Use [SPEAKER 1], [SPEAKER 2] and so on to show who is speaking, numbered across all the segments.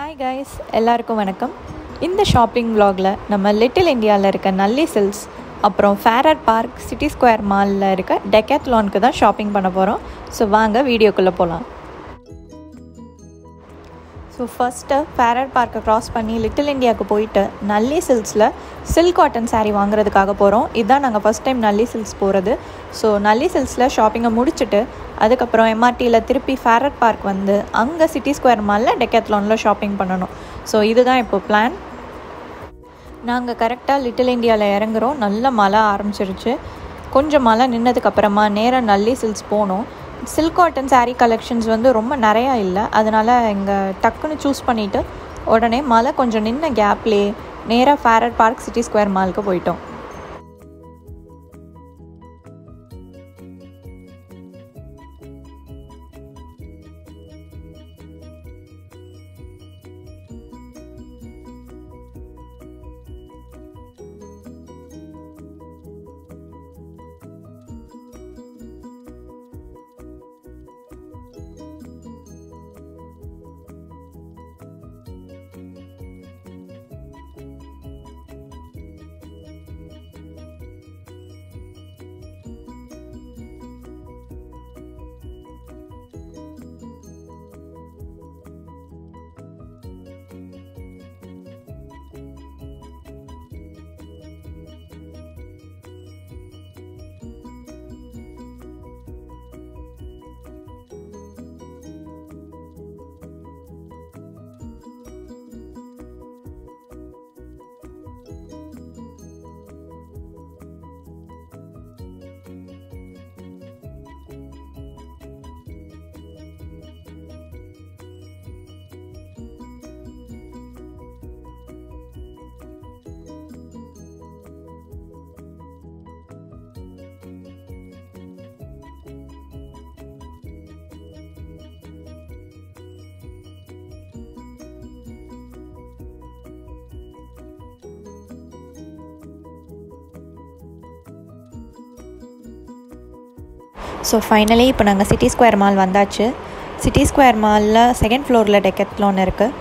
[SPEAKER 1] hi guys எல்லாருக்கும் வணக்கம் இந்த ஷாப்பிங் vlogல நம்ம லிட்டில் இந்தியாவில் இருக்க நல்லி சில்ஸ் அப்புறம் ஃபேரர் பார்க் சிட்டி ஸ்கொயர் மாலில் இருக்க டெக்காத்லானுக்கு தான் ஷாப்பிங் பண்ண போகிறோம் ஸோ வாங்க வீடியோக்குள்ளே போகலாம் ஸோ ஃபஸ்ட்டு ஃபேரர் பார்க்கை க்ராஸ் பண்ணி லிட்டில் இந்தியாவுக்கு போயிட்டு நல்லி சில்ஸில் சில்க் காட்டன் saree வாங்குறதுக்காக போகிறோம் இதுதான் நாங்கள் ஃபஸ்ட் டைம் நல்லி சில்ஸ் போகிறது ஸோ நல்லி சில்ஸில் ஷாப்பிங்கை முடிச்சுட்டு அதுக்கப்புறம் எம்ஆர்டியில் திருப்பி ஃபேரர் பார்க் வந்து அங்கே சிட்டி ஸ்கொயர் மாலில் டெக்காத்லானில் ஷாப்பிங் பண்ணணும் ஸோ இதுதான் இப்போ பிளான் நாங்கள் கரெக்டாக லிட்டில் இந்தியாவில் இறங்குறோம் நல்ல மழை ஆரம்பிச்சிருச்சு கொஞ்சம் மழை நின்னதுக்கப்புறமா நேராக நல்லி சில்ஸ் போனோம் சில்க் காட்டன் saree கலெக்ஷன்ஸ் வந்து ரொம்ப நிறையா இல்லை அதனால் இங்கே டக்குன்னு சூஸ் பண்ணிவிட்டு உடனே மழை கொஞ்சம் நின்ன கேப்லேயே நேராக ஃபேரட் பார்க் சிட்டி ஸ்கொயர் மாலுக்கு போயிட்டோம் ஸோ ஃபைனலி இப்போ நாங்கள் சிட்டி ஸ்கொயர் மால் வந்தாச்சு சிட்டி ஸ்கொயர் மாலில் செகண்ட் ஃப்ளோரில் டெக்கத்லான் இருக்குது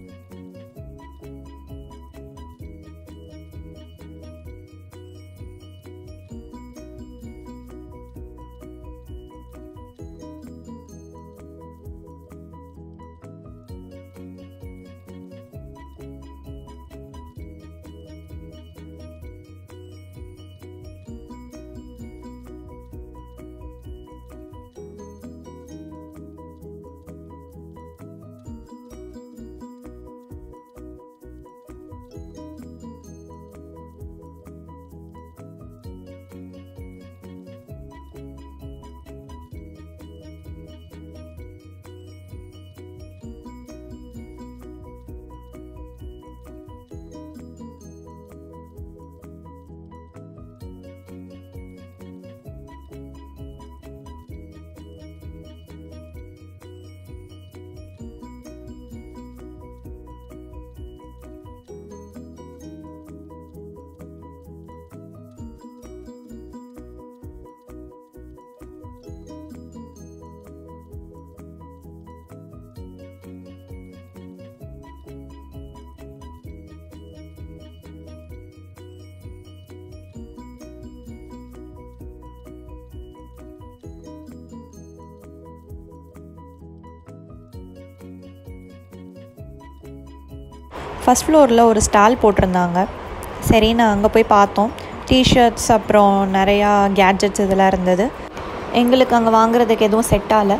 [SPEAKER 1] ஃபஸ்ட் ஃப்ளோரில் ஒரு ஸ்டால் போட்டிருந்தாங்க சரி நான் அங்கே போய் பார்த்தோம் டிஷர்ட்ஸ் அப்புறம் நிறையா கேட்ஜெட்ஸ் இதெல்லாம் இருந்தது எங்களுக்கு அங்கே வாங்குறதுக்கு எதுவும் செட் ஆகலை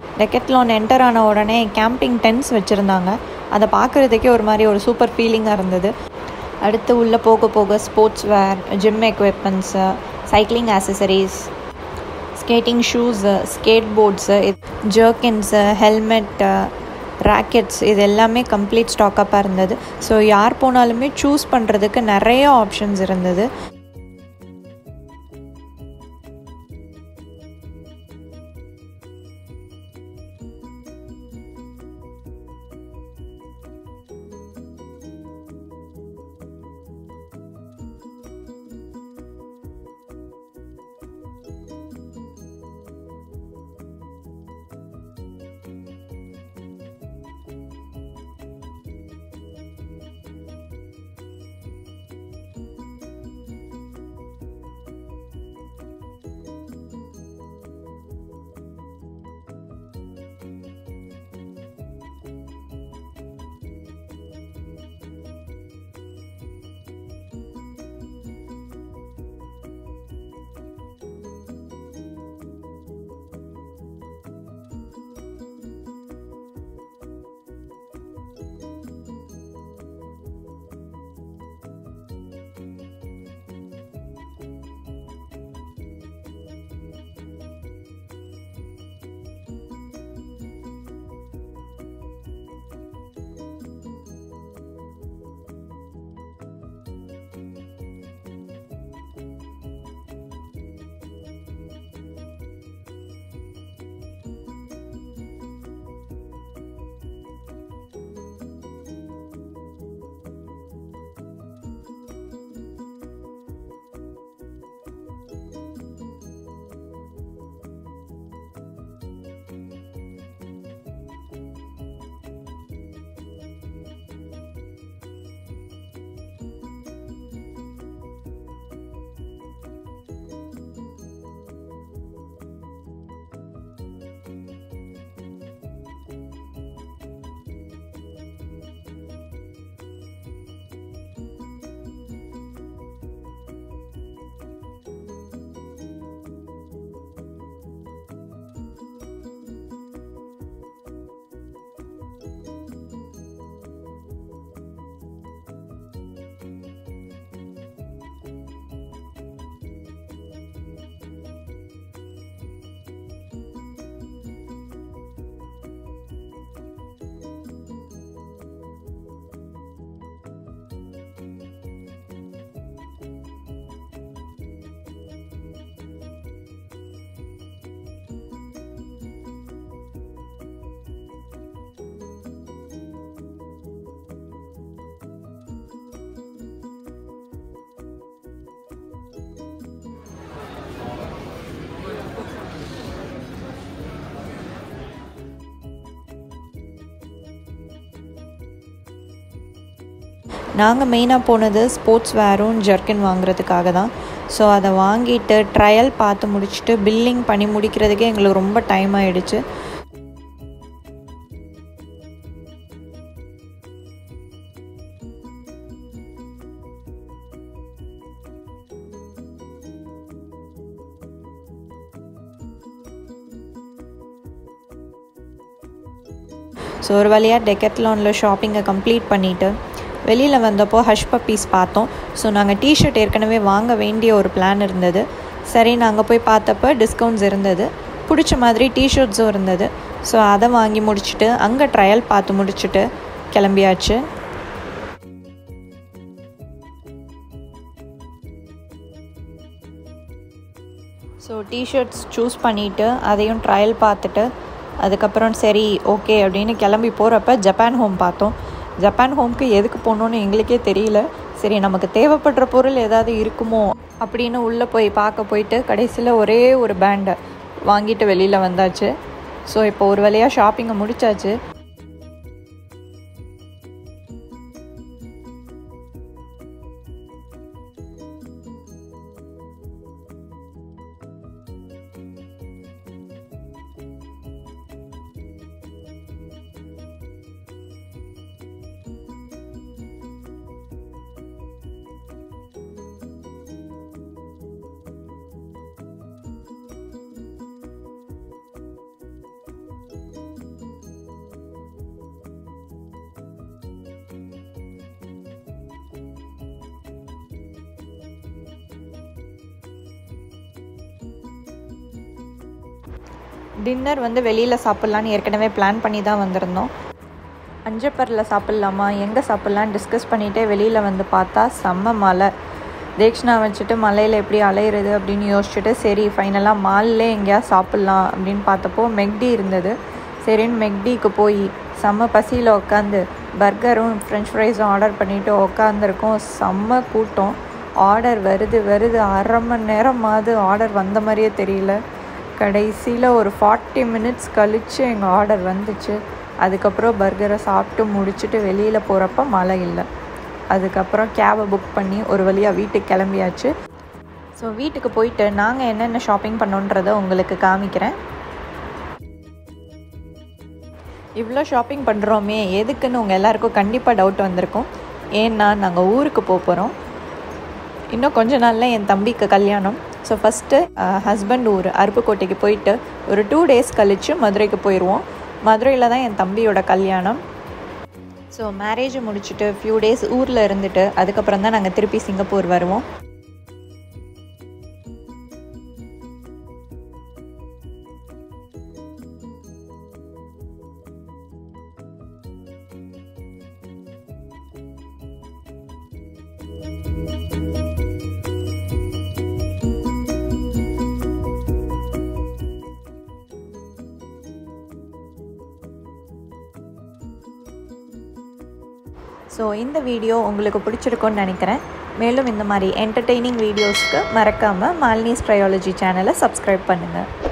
[SPEAKER 1] டெக்கெட்லான் என்டர் ஆன உடனே கேம்பிங் டென்ட்ஸ் வச்சுருந்தாங்க அதை பார்க்குறதுக்கே ஒரு மாதிரி ஒரு சூப்பர் ஃபீலிங்காக இருந்தது அடுத்து உள்ளே போக போக sports wear gym equipments cycling accessories skating shoes skate boards jerkins helmet rackets இது எல்லாமே கம்ப்ளீட் ஸ்டாக்கப்பாக இருந்தது ஸோ யார் போனாலுமே சூஸ் பண்ணுறதுக்கு நிறைய ஆப்ஷன்ஸ் இருந்தது நாங்கள் மெயினாக போனது ஸ்போர்ட்ஸ் வேரும் ஜர்க்கின் வாங்குறதுக்காக தான் ஸோ அதை வாங்கிட்டு ட்ரையல் பார்த்து முடிச்சுட்டு பில்லிங் பண்ணி முடிக்கிறதுக்கே எங்களுக்கு ரொம்ப டைம் ஆயிடுச்சு ஸோ ஒரு வழியாக டெக்கத்லானில் ஷாப்பிங்கை கம்ப்ளீட் பண்ணிவிட்டு வெளியில் வந்தப்போ ஹஷ் பப்பீஸ் பார்த்தோம் ஸோ நாங்கள் டிஷர்ட் ஏற்கனவே வாங்க வேண்டிய ஒரு பிளான் இருந்தது சரி நாங்கள் போய் பார்த்தப்ப டிஸ்கவுண்ட்ஸ் இருந்தது பிடிச்ச மாதிரி டிஷர்ட்ஸும் இருந்தது ஸோ அதை வாங்கி முடிச்சுட்டு அங்கே ட்ரையல் பார்த்து முடிச்சுட்டு கிளம்பியாச்சு ஸோ டிஷர்ட்ஸ் சூஸ் பண்ணிவிட்டு அதையும் ட்ரையல் பார்த்துட்டு அதுக்கப்புறம் சரி ஓகே அப்படின்னு கிளம்பி போகிறப்ப ஜப்பான் ஹோம் பார்த்தோம் ஜப்பான் ஹோம்க்கு எதுக்கு போகணுன்னு எங்களுக்கே தெரியல சரி நமக்கு தேவைப்படுற பொருள் ஏதாவது இருக்குமோ அப்படின்னு உள்ளே போய் பார்க்க போயிட்டு கடைசியில் ஒரே ஒரு பேண்டை வாங்கிட்டு வெளியில் வந்தாச்சு ஸோ இப்போ ஒரு வழியாக ஷாப்பிங்கை முடிச்சாச்சு டின்னர் வந்து வெளியில் சாப்பிட்லான்னு ஏற்கனவே பிளான் பண்ணி தான் வந்திருந்தோம் அஞ்சப்பரில் சாப்பிட்லாமா எங்கே சாப்பிட்லான்னு டிஸ்கஸ் பண்ணிகிட்டே வெளியில் வந்து பார்த்தா செம்ம மலை தேக்ஷனா வச்சுட்டு மலையில் எப்படி அலையிறது அப்படின்னு யோசிச்சுட்டு சரி ஃபைனலாக மால்லே எங்கேயா சாப்பிட்லாம் அப்படின்னு பார்த்தப்போ மெக்டி இருந்தது சரின்னு மெக்டிக்கு போய் செம்ம பசியில் உட்காந்து பர்கரும் ஃப்ரெஞ்ச் ஃப்ரைஸும் ஆர்டர் பண்ணிவிட்டு உட்காந்துருக்கோம் செம்ம கூட்டம் ஆர்டர் வருது வருது அரை மணி நேரமாவது ஆர்டர் வந்த மாதிரியே தெரியல கடைசியில் ஒரு ஃபார்ட்டி மினிட்ஸ் கழித்து எங்கள் ஆர்டர் வந்துச்சு அதுக்கப்புறம் பர்கரை சாப்பிட்டு முடிச்சுட்டு வெளியில் போகிறப்ப மழை இல்லை அதுக்கப்புறம் கேபை புக் பண்ணி ஒரு வழியாக வீட்டுக்கு கிளம்பியாச்சு ஸோ வீட்டுக்கு போயிட்டு நாங்கள் என்னென்ன ஷாப்பிங் பண்ணோன்றதை உங்களுக்கு காமிக்கிறேன் இவ்வளோ ஷாப்பிங் பண்ணுறோமே எதுக்குன்னு உங்கள் எல்லாருக்கும் கண்டிப்பாக டவுட் வந்திருக்கும் ஏன்னா நாங்கள் ஊருக்கு போக போகிறோம் இன்னும் கொஞ்ச நாளில் என் தம்பிக்கு கல்யாணம் ஸோ ஃபஸ்ட்டு ஹஸ்பண்ட் ஊர் அருப்புக்கோட்டைக்கு போயிட்டு ஒரு டூ டேஸ் கழித்து மதுரைக்கு போயிடுவோம் மதுரையில் தான் என் தம்பியோட கல்யாணம் ஸோ மேரேஜ் முடிச்சுட்டு ஃபியூ டேஸ் ஊரில் இருந்துட்டு அதுக்கப்புறம் தான் நாங்கள் திருப்பி சிங்கப்பூர் வருவோம் ஸோ இந்த வீடியோ உங்களுக்கு பிடிச்சிருக்கும்னு நினைக்கிறேன் மேலும் இந்த மாதிரி என்டர்டெய்னிங் வீடியோஸ்க்கு மறக்காமல் மாலினிஸ் ட்ரையாலஜி சேனலை சப்ஸ்கிரைப் பண்ணுங்கள்